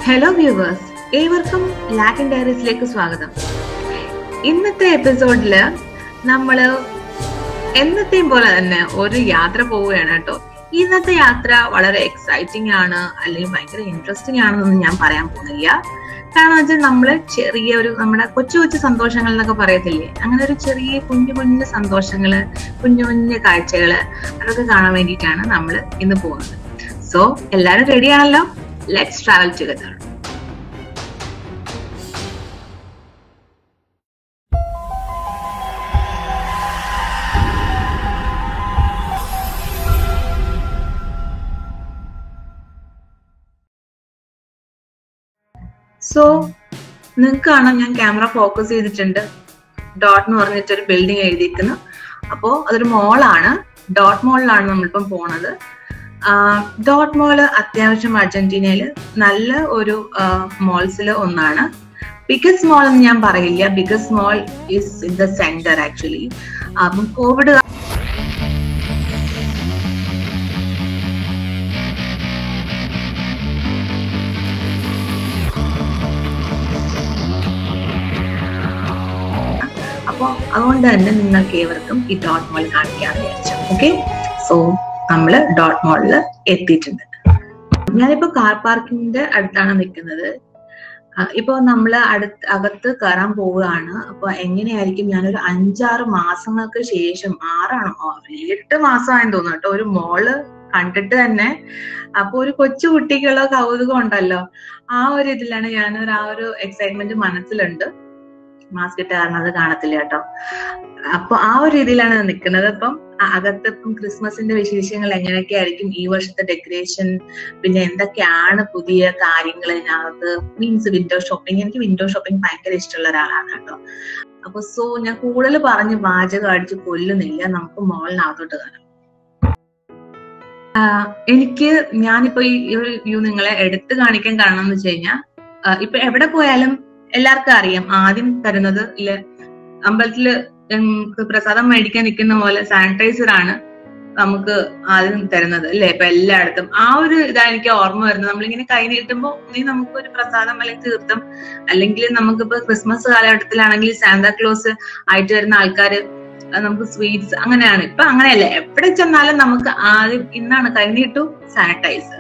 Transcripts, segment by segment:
hello viewers ഏവർക്കും Latin ഡയറീസിലേക്ക് സ്വാഗതം ഇന്നത്തെ എപ്പിസോഡില് നമ്മള് എന്നത്തെയും പോലെ തന്നെ ഒരു യാത്ര പോവുകയാണ് കേട്ടോ ഇന്നത്തെ യാത്ര വളരെ എക്സൈറ്റിംഗ് ആണ് അല്ലെങ്കിൽ ഭയങ്കര ഇൻട്രസ്റ്റിംഗ് ആണെന്നൊന്നും ഞാൻ പറയാൻ പോകുന്നില്ല കാരണം വെച്ചാൽ നമ്മള് ചെറിയ ഒരു നമ്മുടെ കൊച്ചു കൊച്ചു സന്തോഷങ്ങൾ എന്നൊക്കെ പറയത്തില്ലേ അങ്ങനെ ഒരു ചെറിയ കുഞ്ഞു കുഞ്ഞു സന്തോഷങ്ങള് കുഞ്ഞു കുഞ്ഞു കാഴ്ചകള് അതൊക്കെ കാണാൻ വേണ്ടിയിട്ടാണ് നമ്മൾ ഇന്ന് പോകുന്നത് സോ എല്ലാരും റെഡിയാണല്ലോ ലെറ്റ്സ് ട്രാവൽ ടുഗദർ സോ നിങ്ങൾക്ക് കാണാം ഞാൻ ക്യാമറ ഫോക്കസ് ചെയ്തിട്ടുണ്ട് ഡോട്ട് എന്ന് പറഞ്ഞിട്ട് ഒരു ബിൽഡിംഗ് എഴുതിയിരിക്കുന്നു അപ്പോ അതൊരു മോളാണ് ഡോട്ട് മോളിലാണ് നമ്മളിപ്പം പോണത് ഡോട്ട് മോള് അത്യാവശ്യം അർജന്റീനയിൽ നല്ല ഒരു മോൾസിൽ ഒന്നാണ് ബിഗസ്റ്റ് മോൾ എന്ന് ഞാൻ പറയില്ല biggest mall is in the centre actually അപ്പം കോവിഡ് അപ്പോൾ അതുകൊണ്ട് തന്നെ നിങ്ങൾക്ക് ഏവർക്കും ഈ ഡോട്ട് മോൾ കാണിക്കാന്ന് വിചാരിച്ചു ഓക്കെ സോ നമ്മൾ ഡോട്ട് മോളിൽ എത്തിയിട്ടുണ്ട് ഞാനിപ്പോ കാർ പാർക്കിങ്ങിന്റെ അടുത്താണ് നിൽക്കുന്നത് ഇപ്പൊ നമ്മൾ അടുത്ത് അകത്ത് കയറാൻ പോവുകയാണ് അപ്പൊ എങ്ങനെയായിരിക്കും ഞാനൊരു അഞ്ചാറ് മാസങ്ങൾക്ക് ശേഷം ആറാണോ എട്ട് മാസമായെന്ന് തോന്നുന്നു കേട്ടോ ഒരു മോള് കണ്ടിട്ട് തന്നെ അപ്പൊ ഒരു കൊച്ചു കുട്ടിക്കുള്ള കൗതുകം ഉണ്ടല്ലോ ആ ഒരു ഇതിലാണ് ഞാനൊരു ആ ഒരു എക്സൈറ്റ്മെന്റ് മനസ്സിലുണ്ട് മാസ്ക് ഇട്ട് കാരണം അത് കാണത്തില്ല കേട്ടോ അപ്പൊ ആ ഒരു രീതിയിലാണ് നിൽക്കുന്നത് അപ്പം അകത്ത് ഇപ്പം ക്രിസ്മസിന്റെ വിശേഷങ്ങൾ എങ്ങനെയൊക്കെ ആയിരിക്കും ഈ വർഷത്തെ ഡെക്കറേഷൻ പിന്നെ എന്തൊക്കെയാണ് പുതിയ കാര്യങ്ങൾ ഇതിനകത്ത് മീൻസ് വിൻഡോ ഷോപ്പിംഗ് എനിക്ക് വിൻഡോ ഷോപ്പിംഗ് ഭയങ്കര ഇഷ്ടമുള്ള ഒരാളാണ് കേട്ടോ അപ്പൊ സോ ഞാൻ കൂടുതൽ പറഞ്ഞ് വാചകം അടിച്ച് കൊല്ലുന്നില്ല നമുക്ക് മോളിനകത്തോട്ട് കയറാം എനിക്ക് ഞാനിപ്പോ ഈ ഒരു വ്യൂ നിങ്ങളെ എടുത്തു കാണിക്കാൻ കാരണം എന്ന് വെച്ച് കഴിഞ്ഞാൽ ഇപ്പൊ എവിടെ പോയാലും എല്ലാവർക്കും അറിയാം ആദ്യം തരുന്നത് ഇല്ല അമ്പലത്തില് പ്രസാദം മേടിക്കാൻ നിൽക്കുന്ന പോലെ സാനിറ്റൈസർ ആണ് നമുക്ക് ആദ്യം തരുന്നത് അല്ലെ ഇപ്പൊ എല്ലായിടത്തും ആ ഒരു ഇതാ എനിക്ക് ഓർമ്മ വരുന്നത് നമ്മളിങ്ങനെ കൈ നീട്ടുമ്പോ നീ നമുക്ക് ഒരു പ്രസാദം അല്ലെങ്കിൽ തീർത്ഥം അല്ലെങ്കിൽ നമുക്കിപ്പോ ക്രിസ്മസ് കാലഘട്ടത്തിലാണെങ്കിൽ സാന്താക്ലോസ് ആയിട്ട് വരുന്ന ആൾക്കാര് നമുക്ക് സ്വീറ്റ്സ് അങ്ങനെയാണ് ഇപ്പൊ അങ്ങനെയല്ല എവിടെ ചെന്നാലും നമുക്ക് ആദ്യം ഇന്നാണ് കൈ നീട്ടു സാനിറ്റൈസർ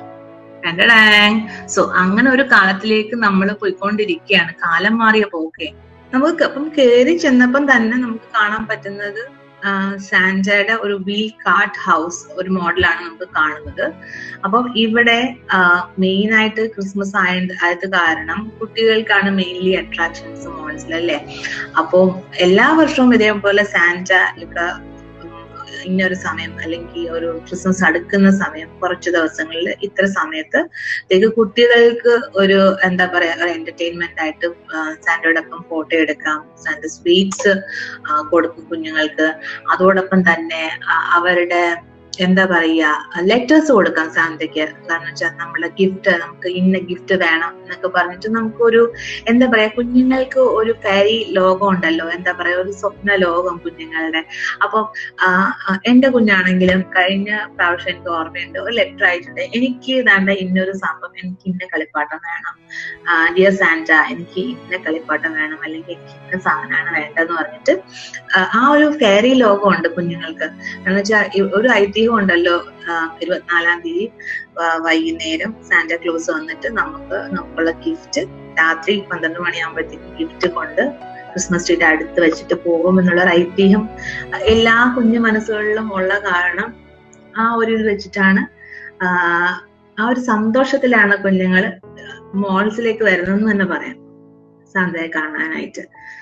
സോ അങ്ങനെ ഒരു കാലത്തിലേക്ക് നമ്മൾ പോയിക്കൊണ്ടിരിക്കുകയാണ് കാലം മാറിയ പോക്കെ നമുക്ക് അപ്പം കയറി ചെന്നപ്പം തന്നെ നമുക്ക് കാണാൻ പറ്റുന്നത് സാൻജയുടെ ഒരു വീൽ കാർട്ട് ഹൗസ് ഒരു മോഡലാണ് നമുക്ക് കാണുന്നത് അപ്പം ഇവിടെ മെയിൻ ആയിട്ട് ക്രിസ്മസ് ആയ ആയത് കാരണം കുട്ടികൾക്കാണ് മെയിൻലി അട്രാക്ഷൻസ് മോൾസിൽ അല്ലേ അപ്പോൾ എല്ലാ വർഷവും ഇതേപോലെ സാൻജ ഇവിടെ ഇന്നൊരു സമയം അല്ലെങ്കിൽ ഒരു ക്രിസ്മസ് അടുക്കുന്ന സമയം കുറച്ച് ദിവസങ്ങളിൽ ഇത്ര സമയത്ത് കുട്ടികൾക്ക് ഒരു എന്താ പറയാ ഒരു എന്റർടൈൻമെന്റ് ആയിട്ട് സാൻഡോടൊപ്പം ഫോട്ടോ എടുക്കാം സാൻഡ് സ്വീറ്റ്സ് കൊടുക്കും കുഞ്ഞുങ്ങൾക്ക് അതോടൊപ്പം തന്നെ അവരുടെ എന്താ പറയാ ലെറ്റേഴ്സ് കൊടുക്കാം സാന്തയ്ക്ക് കാരണം വെച്ചാൽ നമ്മളെ ഗിഫ്റ്റ് നമുക്ക് ഇന്ന ഗിഫ്റ്റ് വേണം എന്നൊക്കെ പറഞ്ഞിട്ട് നമുക്കൊരു എന്താ പറയാ കുഞ്ഞുങ്ങൾക്ക് ഒരു ഫെരി ലോകം ഉണ്ടല്ലോ എന്താ പറയാ ഒരു സ്വപ്ന ലോകം കുഞ്ഞുങ്ങളുടെ അപ്പം എന്റെ കുഞ്ഞാണെങ്കിലും കഴിഞ്ഞ പ്രാവശ്യം എനിക്ക് ഓർമ്മയുണ്ട് ഒരു ലെറ്റർ അയച്ചിട്ട് എനിക്ക് വേണ്ട ഇന്നൊരു സംഭവം എനിക്ക് ഇന്ന കളിപ്പാട്ടം വേണം ഡിയർ സാന്റ എനിക്ക് ഇന്ന കളിപ്പാട്ടം വേണം അല്ലെങ്കിൽ എനിക്ക് ഇന്ന സാധനമാണ് വേണ്ടതെന്ന് പറഞ്ഞിട്ട് ആ ഒരു ഫെയറി ലോകമുണ്ട് കുഞ്ഞുങ്ങൾക്ക് എന്ന് വെച്ചാൽ ഒരു ഐതിഹ്യം ഉണ്ടല്ലോ ഇരുപത്തിനാലാം തീയതി വൈകുന്നേരം സാന്റ ക്ലോസ് വന്നിട്ട് നമുക്ക് നമുക്കുള്ള ഗിഫ്റ്റ് രാത്രി പന്ത്രണ്ട് മണിയാകുമ്പോഴത്തേക്കും ഗിഫ്റ്റ് കൊണ്ട് ക്രിസ്മസ് ട്രീയുടെ അടുത്ത് വെച്ചിട്ട് പോകും എന്നുള്ള ഒരു ഐതിഹ്യം എല്ലാ കുഞ്ഞു മനസ്സുകളിലും ഉള്ള കാരണം ആ ഒരു ഇത് വെച്ചിട്ടാണ് ആ ഒരു സന്തോഷത്തിലാണ് കുഞ്ഞുങ്ങൾ മോൾസിലേക്ക് വരുന്നതെന്ന് തന്നെ പറയാം സാന്തയെ കാണാനായിട്ട്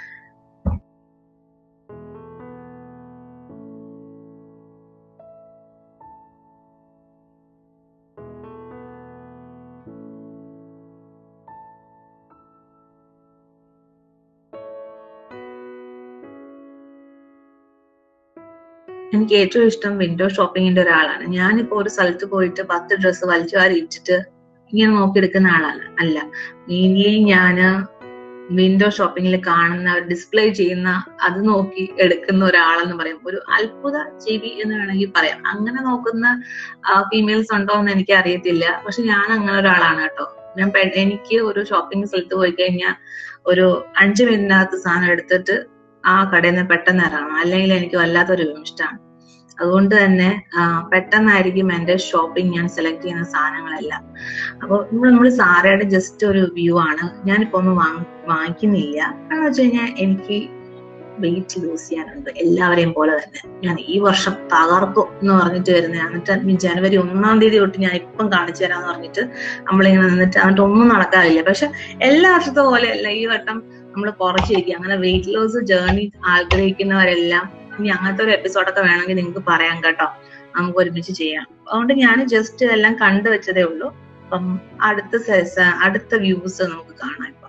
എനിക്ക് ഏറ്റവും ഇഷ്ടം വിൻഡോ ഷോപ്പിങ്ങിന്റെ ഒരാളാണ് ഞാനിപ്പോ ഒരു സ്ഥലത്ത് പോയിട്ട് പത്ത് ഡ്രസ്സ് വലിച്ചു വാരി ഇട്ടിട്ട് ഇങ്ങനെ നോക്കിയെടുക്കുന്ന ആളല്ല അല്ല മെയിൻലി ഞാന് വിൻഡോ ഷോപ്പിങ്ങിൽ കാണുന്ന ഡിസ്പ്ലേ ചെയ്യുന്ന അത് നോക്കി എടുക്കുന്ന ഒരാളെന്ന് പറയും ഒരു അത്ഭുത ജീവി എന്ന് വേണമെങ്കിൽ പറയാം അങ്ങനെ നോക്കുന്ന ഫീമെയിൽസ് ഉണ്ടോ എന്ന് എനിക്ക് അറിയത്തില്ല പക്ഷെ ഞാൻ അങ്ങനെ ഒരാളാണ് കേട്ടോ ഞാൻ പെ- എനിക്ക് ഒരു ഷോപ്പിംഗ് സ്ഥലത്ത് പോയി കഴിഞ്ഞാൽ ഒരു അഞ്ച് മിനിറ്റിനകത്ത് സാധനം എടുത്തിട്ട് ആ കടയിൽ നിന്ന് പെട്ടെന്ന് ഇറങ്ങണം അല്ലെങ്കിൽ എനിക്ക് വല്ലാത്തൊരു ഇഷ്ടമാണ് അതുകൊണ്ട് തന്നെ ആ, പെട്ടെന്നായിരിക്കും എന്റെ ഷോപ്പിംഗ് ഞാൻ സെലക്ട് ചെയ്യുന്ന സാധനങ്ങളെല്ലാം അപ്പോൾ നമ്മൾ നമ്മൾ സാരയുടെ ജസ്റ്റ് ഒരു വ്യൂ ആണ് ഞാനിപ്പോ ഒന്നും വാങ്ങി വാങ്ങിക്കുന്നില്ല എന്ന് വെച്ച് കഴിഞ്ഞാൽ എനിക്ക് വെയിറ്റ് ലൂസ് ചെയ്യാനുണ്ട് എല്ലാവരെയും പോലെ തന്നെ ഞാൻ ഈ വർഷം തകർക്കും എന്ന് പറഞ്ഞിട്ട് വരുന്നത് എന്നിട്ട് ജനുവരി ഒന്നാം തീയതി തൊട്ട് ഞാൻ ഇപ്പം കാണിച്ചു തരാന്ന് പറഞ്ഞിട്ട് നമ്മളിങ്ങനെ നിന്നിട്ട് എന്നിട്ട് ഒന്നും നടക്കാറില്ല പക്ഷെ എല്ലാ വർഷത്തെ പോലെയല്ല ഈ വട്ടം നമ്മൾ കുറച്ചിരിക്കുക അങ്ങനെ വെയിറ്റ് ലോസ് ജേർണി ആഗ്രഹിക്കുന്നവരെല്ലാം ഇനി അങ്ങനത്തെ ഒരു എപ്പിസോഡൊക്കെ വേണമെങ്കിൽ നിങ്ങൾക്ക് പറയാം കേട്ടോ നമുക്ക് ഒരുമിച്ച് ചെയ്യാം അതുകൊണ്ട് ഞാൻ ജസ്റ്റ് ഇതെല്ലാം കണ്ടു വെച്ചതേ ഉള്ളൂ അപ്പം അടുത്ത സെസ് അടുത്ത വ്യൂസ് നമുക്ക് കാണാം ഇപ്പം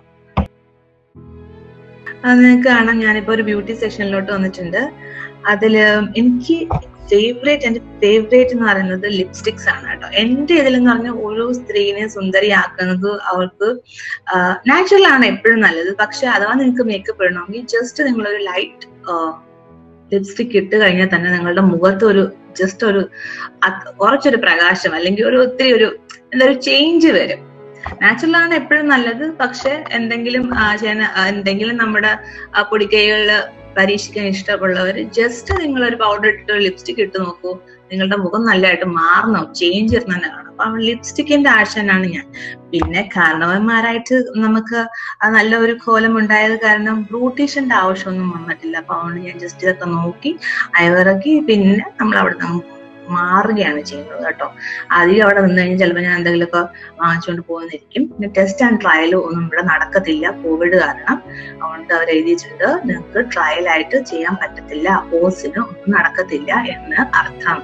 അത് നിങ്ങൾക്ക് കാണാം ഞാനിപ്പോ ഒരു ബ്യൂട്ടി സെക്ഷനിലോട്ട് വന്നിട്ടുണ്ട് അതില് എനിക്ക് ഫേവറേറ്റ് എന്റെ ഫേവറേറ്റ് എന്ന് പറയുന്നത് ലിപ്സ്റ്റിക്സ് ആണ് കേട്ടോ എന്റെ ഇതിലെന്ന് പറഞ്ഞാൽ ഓരോ സ്ത്രീനെ സുന്ദരിയാക്കുന്നത് അവർക്ക് നാച്ചുറൽ ആണ് എപ്പോഴും നല്ലത് പക്ഷെ അഥവാ നിങ്ങൾക്ക് മേക്കപ്പ് ഇടണമെങ്കിൽ ജസ്റ്റ് നിങ്ങളൊരു ലൈറ്റ് ലിപ്സ്റ്റിക് ഇട്ട് കഴിഞ്ഞാൽ തന്നെ നിങ്ങളുടെ മുഖത്ത് ഒരു ജസ്റ്റ് ഒരു അത് കുറച്ചൊരു പ്രകാശം അല്ലെങ്കിൽ ഒരു ഒത്തിരി ഒരു എന്താ ഒരു ചേഞ്ച് വരും നാച്ചുറൽ ആണ് എപ്പോഴും നല്ലത് പക്ഷെ എന്തെങ്കിലും ആ, ചെയ്യാൻ- ആ, എന്തെങ്കിലും നമ്മുടെ ആ, പൊടിക്കൈകളിൽ പരീക്ഷിക്കാൻ ഇഷ്ടമുള്ളവർ ജസ്റ്റ് നിങ്ങൾ ഒരു പൗഡർ ഇട്ടിട്ട് ലിപ്സ്റ്റിക് ഇട്ട് നോക്കൂ നിങ്ങളുടെ മുഖം നല്ലതായിട്ട് മാറണം ചേഞ്ച് തന്നെ കാണും അപ്പൊ ലിപ്സ്റ്റിക്കിന്റെ ആശനാണ് ഞാൻ പിന്നെ കാരണവന്മാരായിട്ട് നമുക്ക് ആ നല്ല ഒരു കോലം ഉണ്ടായത് കാരണം ബ്യൂട്ടീഷ്യന്റെ ആവശ്യമൊന്നും വന്നിട്ടില്ല അപ്പൊ അതുകൊണ്ട് ഞാൻ ജസ്റ്റ് ഇതൊക്കെ നോക്കി അയവിറക്കി പിന്നെ നമ്മൾ അവിടെ നിന്ന് മാറുകയാണ് ചെയ്യുന്നത് കേട്ടോ അധികം അവിടെ നിന്ന് കഴിഞ്ഞാൽ ചിലപ്പോൾ ഞാൻ എന്തെങ്കിലുമൊക്കെ വാങ്ങിച്ചുകൊണ്ട് പോകുന്നിരിക്കും പിന്നെ ടെസ്റ്റ് ആൻഡ് ട്രയൽ ഒന്നും ഇവിടെ നടക്കത്തില്ല കോവിഡ് കാരണം അതുകൊണ്ട് അവർ എഴുതിയിട്ടുണ്ട് നിങ്ങൾക്ക് ട്രയൽ ആയിട്ട് ചെയ്യാൻ പറ്റത്തില്ല കോഴ്സിന് ഒന്നും നടക്കത്തില്ല എന്ന് അർത്ഥം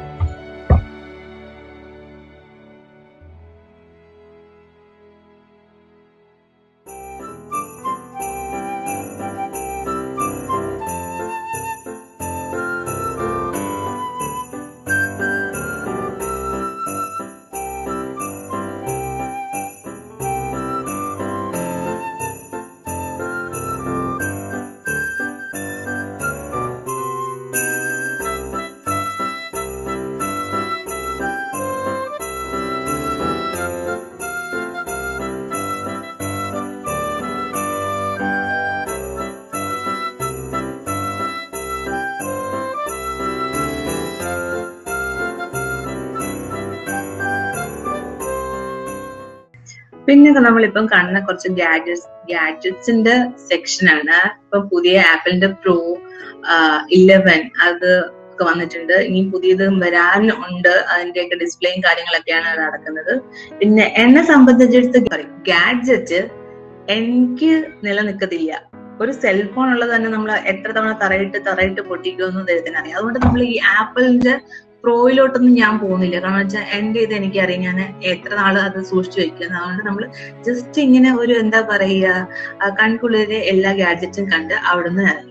പിന്നെ നമ്മളിപ്പം കാണുന്ന കുറച്ച് ഗാഡ്ജറ്റ്സ് ഗാഡ്ജറ്റ്സിന്റെ സെക്ഷൻ ആണ് ഇപ്പൊ പുതിയ ആപ്പിളിന്റെ പ്രോ ഇലവൻ അത് ഒക്കെ വന്നിട്ടുണ്ട് ഇനി പുതിയത് വരാൻ ഉണ്ട് അതിന്റെയൊക്കെ ഡിസ്പ്ലേയും കാര്യങ്ങളൊക്കെയാണ് നടക്കുന്നത് പിന്നെ എന്നെ സംബന്ധിച്ചിടത്ത് ഗാഡ്ജറ്റ് എനിക്ക് നിലനിൽക്കത്തില്ല ഒരു സെൽഫോൺ ഉള്ളത് തന്നെ നമ്മൾ എത്ര തവണ തറയിട്ട് തറയിട്ട് പൊട്ടിക്കുമെന്ന് ദൈവത്തിന് അറിയാം അതുകൊണ്ട് നമ്മൾ ഈ ആപ്പിളിന്റെ പ്രോയിലോട്ടൊന്നും ഞാൻ പോകുന്നില്ല കാരണം വെച്ചാൽ എന്റെ ഇത് എനിക്കറിയാം ഞാൻ എത്ര നാള് അത് സൂക്ഷിച്ചു വെക്കുന്നത് അതുകൊണ്ട് നമ്മൾ ജസ്റ്റ് ഇങ്ങനെ ഒരു എന്താ പറയുക കൺകുളിരെ എല്ലാ ഗാഡ്ജറ്റും കണ്ട് അവിടുന്ന് ഇറങ്ങി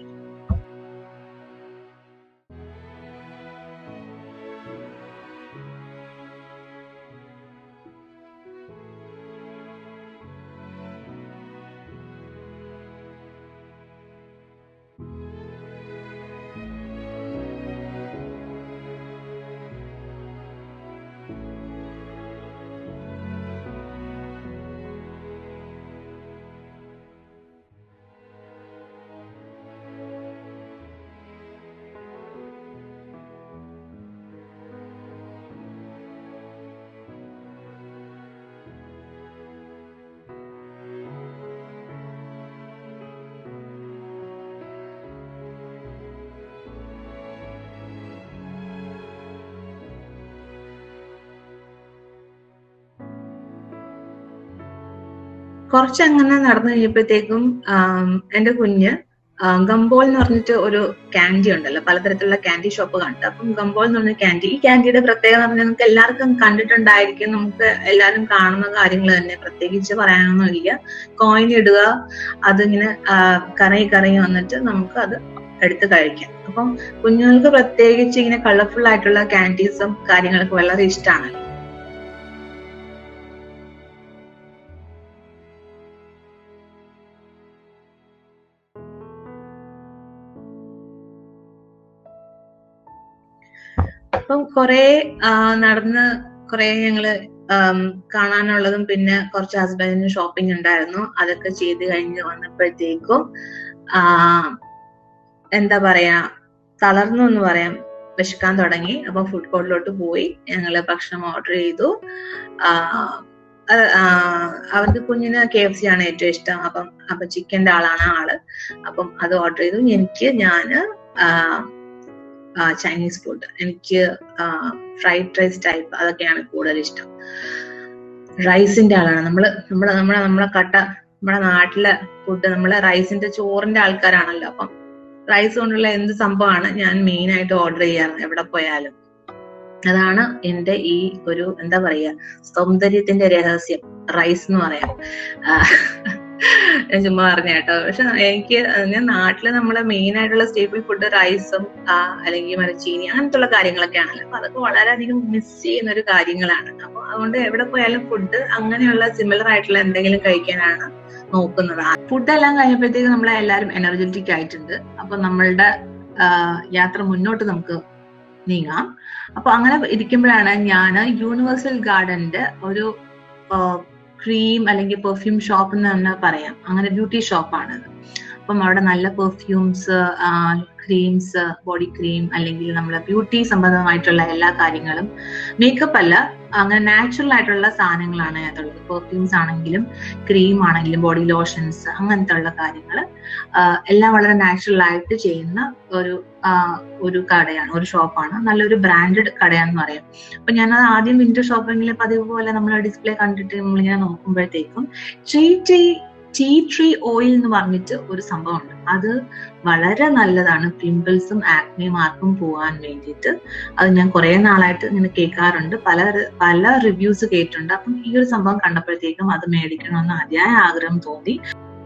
കുറച്ചങ്ങനെ നടന്നു കഴിഞ്ഞപ്പോഴത്തേക്കും ആം, എന്റെ കുഞ്ഞ് ആ, ഗംബോൾ എന്ന് പറഞ്ഞിട്ട് ഒരു ക്യാൻഡി ഉണ്ടല്ലോ പലതരത്തിലുള്ള ക്യാൻഡി ഷോപ്പ് കണ്ടു അപ്പം ഗംബോൾ എന്ന് പറഞ്ഞ ക്യാൻഡി ഈ ക്യാൻഡിയുടെ പ്രത്യേകത എന്ന് പറഞ്ഞാൽ നമുക്ക് എല്ലാവർക്കും കണ്ടിട്ടുണ്ടായിരിക്കും നമുക്ക് എല്ലാവരും കാണുന്ന കാര്യങ്ങൾ തന്നെ പ്രത്യേകിച്ച് പറയാനൊന്നും ഇല്ല കോയിൻ ഇടുക അതിങ്ങനെ ആ, കറങ്ങി കറങ്ങി വന്നിട്ട് നമുക്ക് അത് എടുത്ത് കഴിക്കാം അപ്പം കുഞ്ഞുങ്ങൾക്ക് പ്രത്യേകിച്ച് ഇങ്ങനെ കളർഫുൾ ആയിട്ടുള്ള ക്യാൻഡീസും കാര്യങ്ങളൊക്കെ വളരെ ഇഷ്ടമാണ് അപ്പം കുറെ നടന്ന് കുറെ ഞങ്ങള് ആം, കാണാനുള്ളതും പിന്നെ കുറച്ച് ഹസ്ബൻഡിന് ഷോപ്പിംഗ് ഉണ്ടായിരുന്നു അതൊക്കെ ചെയ്ത് കഴിഞ്ഞ് വന്നപ്പോഴത്തേക്കും ആ എന്താ പറയാ തളർന്നു എന്ന് പറയാം വിശക്കാൻ തുടങ്ങി അപ്പൊ ഫുഡ് കോർട്ടിലോട്ട് പോയി ഞങ്ങള് ഭക്ഷണം ഓർഡർ ചെയ്തു ആ അത് ആ, അവർക്ക് കുഞ്ഞിന് കെ എഫ് സി ആണ് ഏറ്റവും ഇഷ്ടം അപ്പം അപ്പൊ ചിക്കന്റെ ആളാണ് ആള് അപ്പം അത് ഓർഡർ ചെയ്തു എനിക്ക് ഞാന് ആ, ആ, ചൈനീസ് ഫുഡ് എനിക്ക് ഫ്രൈഡ് റൈസ് ടൈപ്പ് അതൊക്കെയാണ് കൂടുതൽ ഇഷ്ടം റൈസിന്റെ ആളാണ് നമ്മള് നമ്മള് നമ്മളെ നമ്മളെ കട്ട നമ്മുടെ നാട്ടിലെ ഫുഡ് നമ്മളെ റൈസിന്റെ ചോറിന്റെ ആൾക്കാരാണല്ലോ അപ്പം റൈസ് കൊണ്ടുള്ള എന്ത് സംഭവമാണ് ഞാൻ മെയിൻ ആയിട്ട് ഓർഡർ ചെയ്യാറ് എവിടെ പോയാലും അതാണ് എന്റെ ഈ ഒരു എന്താ പറയാ സൗന്ദര്യത്തിന്റെ രഹസ്യം റൈസ് എന്ന് പറയാം ആ, ഞാൻ ചുമ്മാ പറഞ്ഞ കേട്ടോ പക്ഷെ എനിക്ക് ഞാൻ നാട്ടില് നമ്മളെ മെയിൻ ആയിട്ടുള്ള സ്റ്റേപ്പിൾ ഫുഡ് റൈസും അല്ലെങ്കിൽ മരച്ചീനി അങ്ങനത്തുള്ള കാര്യങ്ങളൊക്കെ ആണല്ലോ അപ്പൊ അതൊക്കെ വളരെയധികം മിസ് ചെയ്യുന്ന ഒരു കാര്യങ്ങളാണ് അപ്പൊ അതുകൊണ്ട് എവിടെ പോയാലും ഫുഡ് അങ്ങനെയുള്ള സിമിലർ ആയിട്ടുള്ള എന്തെങ്കിലും കഴിക്കാനാണ് നോക്കുന്നത് ഫുഡ് എല്ലാം കഴിഞ്ഞപ്പോഴത്തേക്ക് നമ്മളെ എല്ലാവരും എനർജറ്റിക് ആയിട്ടുണ്ട് അപ്പൊ നമ്മളുടെ ആ, യാത്ര മുന്നോട്ട് നമുക്ക് നീങ്ങാം അപ്പൊ അങ്ങനെ ഇരിക്കുമ്പോഴാണ് ഞാൻ യൂണിവേഴ്സൽ ഗാർഡന്റെ ഒരു ക്രീം അല്ലെങ്കിൽ പെർഫ്യൂം ഷോപ്പ് എന്ന് തന്നെ പറയാം അങ്ങനെ ബ്യൂട്ടി ഷോപ്പാണത് അപ്പം അവിടെ നല്ല പെർഫ്യൂംസ് ക്രീംസ് ബോഡി ക്രീം അല്ലെങ്കിൽ നമ്മളെ ബ്യൂട്ടി സംബന്ധമായിട്ടുള്ള എല്ലാ കാര്യങ്ങളും മേക്കപ്പ് അല്ല അങ്ങനെ നാച്ചുറൽ ആയിട്ടുള്ള സാധനങ്ങളാണ് അതിനകത്തുള്ളത് പെർഫ്യൂംസ് ആണെങ്കിലും ക്രീം ആണെങ്കിലും ബോഡി ലോഷൻസ് അങ്ങനത്തെ ഉള്ള കാര്യങ്ങൾ എല്ലാം വളരെ നാച്ചുറൽ ആയിട്ട് ചെയ്യുന്ന ഒരു ആ, ഒരു കടയാണ് ഒരു ഷോപ്പാണ് നല്ലൊരു ബ്രാൻഡഡ് കടയാണെന്ന് പറയാം അപ്പൊ ഞാനത് ആദ്യം വിൻഡോ ഷോപ്പിംഗിൽ പതിവ് പോലെ നമ്മൾ ഡിസ്പ്ലേ കണ്ടിട്ട് നമ്മളിങ്ങനെ നോക്കുമ്പോഴത്തേക്കും tree tree tea tree oil എന്ന് പറഞ്ഞിട്ട് ഒരു സംഭവമുണ്ട് അത് വളരെ നല്ലതാണ് പിമ്പിൾസും ആക്നെ മാർക്കും പോകാൻ വേണ്ടിയിട്ട് അത് ഞാൻ കുറെ നാളായിട്ട് ഇങ്ങനെ കേൾക്കാറുണ്ട് പല പല റിവ്യൂസ് കേട്ടിട്ടുണ്ട് അപ്പം ഈ ഒരു സംഭവം കണ്ടപ്പോഴത്തേക്കും അത് മേടിക്കണമെന്ന് അതിയായ ആഗ്രഹം തോന്നി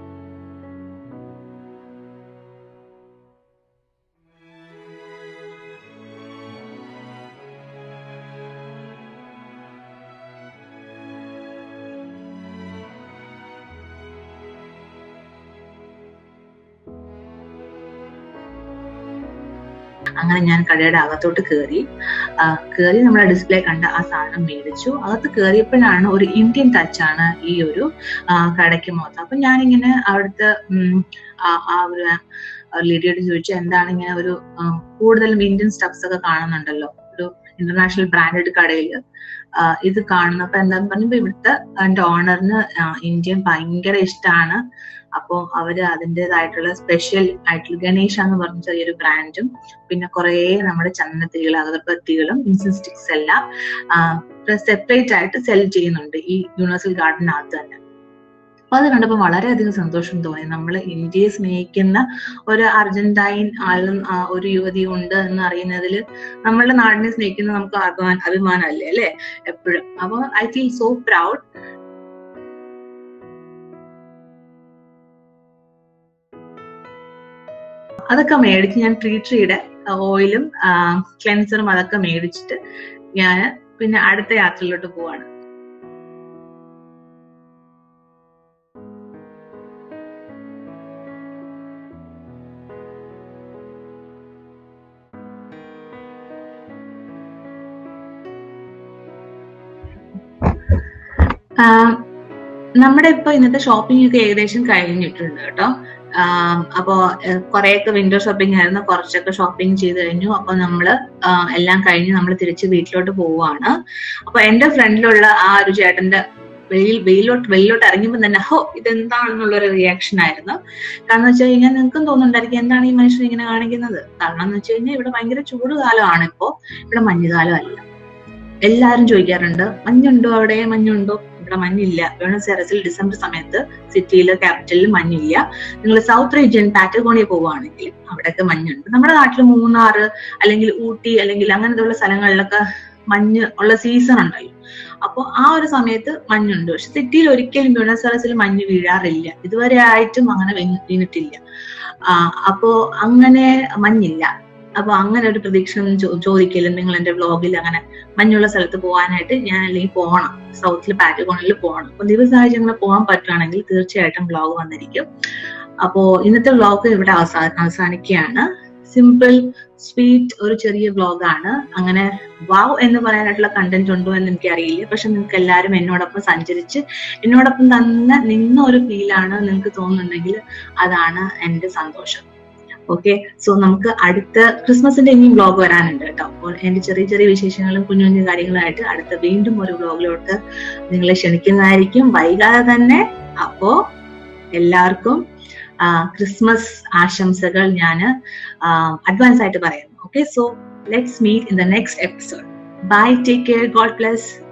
അങ്ങനെ ഞാൻ കടയുടെ അകത്തോട്ട് കയറി കയറി നമ്മളെ ഡിസ്പ്ലേ കണ്ട ആ സാധനം മേടിച്ചു അകത്ത് കയറിയപ്പോഴാണ് ഒരു ഇന്ത്യൻ ടച്ചാണ് ഈ ഒരു ആ, കടയ്ക്ക് മൊത്തം അപ്പൊ ഞാനിങ്ങനെ അവിടുത്തെ ഉം, ആ ആ ഒരു ലേഡിയോട് ചോദിച്ചു എന്താണ് ഇങ്ങനെ ഒരു ആ, കൂടുതലും ഇന്ത്യൻ സ്റ്റഫ്സ് ഒക്കെ കാണുന്നുണ്ടല്ലോ ഒരു ഇന്റർനാഷണൽ ബ്രാൻഡഡ് കടയിൽ ഇത് കാണുന്നു അപ്പൊ എന്താന്ന് പറഞ്ഞപ്പോ ഇവിടുത്തെ എന്റെ ഓണറിന് ഇന്ത്യൻ ഭയങ്കര ഇഷ്ടമാണ് അപ്പോ അവര് അതിൻ്റെതായിട്ടുള്ള സ്പെഷ്യൽ ആയിട്ടുള്ള ഗണേഷ എന്ന് പറഞ്ഞ ചെറിയൊരു ബ്രാൻഡും പിന്നെ കുറെ നമ്മുടെ ചന്ദനത്തിരികൾ അഗർബത്തികളും ഇൻസെൻസ് സ്റ്റിക്സ് എല്ലാം സെപ്പറേറ്റ് ആയിട്ട് സെൽ ചെയ്യുന്നുണ്ട് ഈ യൂണിവേഴ്സൽ ഗാർഡനകത്ത് തന്നെ അപ്പൊ അത് കണ്ടപ്പോൾ വളരെയധികം സന്തോഷം തോന്നി നമ്മൾ ഇന്ത്യയെ സ്നേഹിക്കുന്ന ഒരു അർജന്റൈൻ ആളും ആ, ഒരു യുവതിയും ഉണ്ട് എന്ന് അറിയുന്നതിൽ നമ്മളുടെ നാടിനെ സ്നേഹിക്കുന്ന നമുക്ക് അഭിമാനം അഭിമാനമല്ലേ അല്ലെ എപ്പോഴും അപ്പൊ ഐ ഫീൽ സോ പ്രൗഡ് അതൊക്കെ മേടിച്ച് ഞാൻ ട്രീ ട്രീയുടെ ഓയിലും ക്ലെൻസറും അതൊക്കെ മേടിച്ചിട്ട് ഞാൻ പിന്നെ അടുത്ത യാത്രയിലോട്ട് പോവാണ് ആഹ് നമ്മുടെ ഇപ്പൊ ഇന്നത്തെ ഷോപ്പിംഗ് ഒക്കെ ഏകദേശം കഴിഞ്ഞിട്ടുണ്ട് കേട്ടോ ആഹ് അപ്പോ ഏഹ് കുറെയൊക്കെ വിൻഡോ ഷോപ്പിംഗ് ആയിരുന്നു കുറച്ചൊക്കെ ഷോപ്പിംഗ് ചെയ്ത് കഴിഞ്ഞു അപ്പൊ നമ്മള് ആഹ് എല്ലാം കഴിഞ്ഞ് നമ്മൾ തിരിച്ച് വീട്ടിലോട്ട് പോവുകയാണ് അപ്പൊ എന്റെ ഫ്രണ്ടിലുള്ള ആ ഒരു ചേട്ടന്റെ വെയിൽ വെയിലോട്ട് വെയിലോട്ട് ഇറങ്ങിയപ്പോൾ തന്നെ ഹോ ഇതെന്താണെന്നുള്ള ഒരു റിയാക്ഷൻ ആയിരുന്നു കാരണം വെച്ച് കഴിഞ്ഞാൽ നിങ്ങൾക്കും തോന്നുന്നുണ്ടായിരിക്കും എന്താണ് ഈ മനുഷ്യൻ ഇങ്ങനെ കാണിക്കുന്നത് കാരണം എന്ന് വെച്ച് കഴിഞ്ഞാൽ ഇവിടെ ഭയങ്കര ചൂട് കാലമാണ് ഇപ്പോ ഇവിടെ മഞ്ഞുകാലം അല്ല എല്ലാരും ചോദിക്കാറുണ്ട് മഞ്ഞുണ്ടോ അവിടെ മഞ്ഞുണ്ടോ ഇവിടെ മഞ്ഞില്ല ബ്യൂണസ് എയറസിൽ ഡിസംബർ സമയത്ത് സിറ്റിയിലെ ക്യാപിറ്റലിൽ മഞ്ഞില്ല നിങ്ങൾ സൗത്ത് റീജിയൻ പാറ്റഗോണിയ പോവുകയാണെങ്കിൽ അവിടെയൊക്കെ മഞ്ഞുണ്ട് നമ്മുടെ നാട്ടിൽ മൂന്നാറ് അല്ലെങ്കിൽ ഊട്ടി അല്ലെങ്കിൽ അങ്ങനത്തെ ഉള്ള സ്ഥലങ്ങളിലൊക്കെ മഞ്ഞ് ഉള്ള സീസൺ ഉണ്ടല്ലോ അപ്പോൾ ആ ഒരു സമയത്ത് മഞ്ഞുണ്ട് പക്ഷെ സിറ്റിയിൽ ഒരിക്കലും ബ്യൂണസ് എയറസിൽ മഞ്ഞ് വീഴാറില്ല ഇതുവരെ ആയിട്ടും അങ്ങനെ വീണ് വീണിട്ടില്ല ആ അപ്പോ അങ്ങനെ മഞ്ഞില്ല അപ്പൊ അങ്ങനെ ഒരു പ്രതീക്ഷ ചോദിക്കലും നിങ്ങൾ എന്റെ വ്ളോഗിൽ അങ്ങനെ മഞ്ഞുള്ള സ്ഥലത്ത് പോകാനായിട്ട് ഞാൻ അല്ലെങ്കിൽ പോകണം സൗത്തിൽ പാറ്റഗോണിൽ പോകണം അപ്പൊ ദിവസ സാഹചര്യങ്ങൾ പോകാൻ പറ്റുവാണെങ്കിൽ തീർച്ചയായിട്ടും വ്ളോഗ് വന്നിരിക്കും അപ്പോ ഇന്നത്തെ വ്ളോഗ് ഇവിടെ അവസാ അവസാനിക്കുകയാണ് സിമ്പിൾ സ്വീറ്റ് ഒരു ചെറിയ വ്ലോഗാണ് അങ്ങനെ വാവ് എന്ന് പറയാനായിട്ടുള്ള കണ്ടന്റ് ഉണ്ടോ എന്ന് എനിക്കറിയില്ല പക്ഷെ നിങ്ങൾക്ക് എല്ലാവരും എന്നോടൊപ്പം സഞ്ചരിച്ച് എന്നോടൊപ്പം തന്നെ നിന്ന ഒരു ഫീലാണ് നിങ്ങൾക്ക് തോന്നുന്നുണ്ടെങ്കിൽ അതാണ് എന്റെ സന്തോഷം ഓക്കെ സോ നമുക്ക് അടുത്ത ക്രിസ്മസിന്റെ ഇനിയും വ്ലോഗ് വരാനുണ്ട് കേട്ടോ അപ്പോൾ എന്റെ ചെറിയ ചെറിയ വിശേഷങ്ങളും കുഞ്ഞു കുഞ്ഞു കാര്യങ്ങളായിട്ട് അടുത്ത വീണ്ടും ഒരു വ്ലോഗിലോട്ട് നിങ്ങളെ ക്ഷണിക്കുന്നതായിരിക്കും വൈകാതെ തന്നെ അപ്പോ എല്ലാവർക്കും ക്രിസ്മസ് ആശംസകൾ ഞാൻ അഡ്വാൻസ് ആയിട്ട് പറയുന്നു okay so let's meet in the next episode bye take care God bless